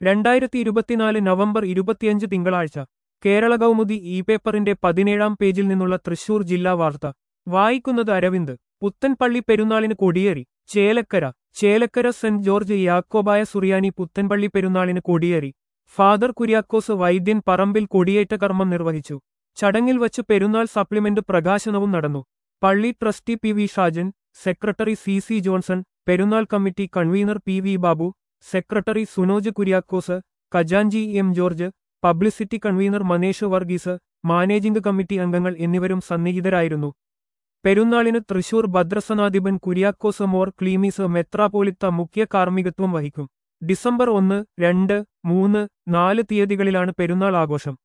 രണ്ടായിരത്തി ഇരുപത്തിനാല് നവംബർ ഇരുപത്തിയഞ്ച് തിങ്കളാഴ്ച കേരള കൗമുദി ഇ പേപ്പറിന്റെ പതിനേഴാം പേജിൽ നിന്നുള്ള തൃശൂർ ജില്ലാ വാർത്ത വായിക്കുന്നത് അരവിന്ദ് പുത്തൻപള്ളി പെരുന്നാളിന് കൊടിയേറി ചേലക്കര ചേലക്കര സെന്റ് ജോർജ് യാക്കോബായ സുറിയാനി പുത്തൻപള്ളി പെരുന്നാളിന് കൊടിയേറി ഫാദർ കുര്യാക്കോസ് വൈദ്യൻ പറമ്പിൽ കൊടിയേറ്റ കർമ്മം നിർവഹിച്ചു ചടങ്ങിൽ വച്ച് പെരുന്നാൾ സപ്ലിമെന്റ് പ്രകാശനവും നടന്നു പള്ളി trustee P V Shajan secretary C C Johnson പെരുന്നാൾ committee convener P V Babu secretary Sunoj Kuriakose ഖജാൻജി M George publicity convener Manesh Varghese managing committee അംഗങ്ങൾ എന്നിവരും സന്നിഹിതരായിരുന്നു പെരുന്നാളിന് തൃശൂർ ഭദ്രസനാധിപൻ കുര്യാക്കോസ് മോർ ക്ലീമീസ് മെത്രാപോലിത്ത മുഖ്യ കാർമ്മികത്വം വഹിക്കും ഡിസംബർ ഒന്ന് രണ്ട് മൂന്ന് നാല് തീയതികളിലാണ് പെരുന്നാൾ ആഘോഷം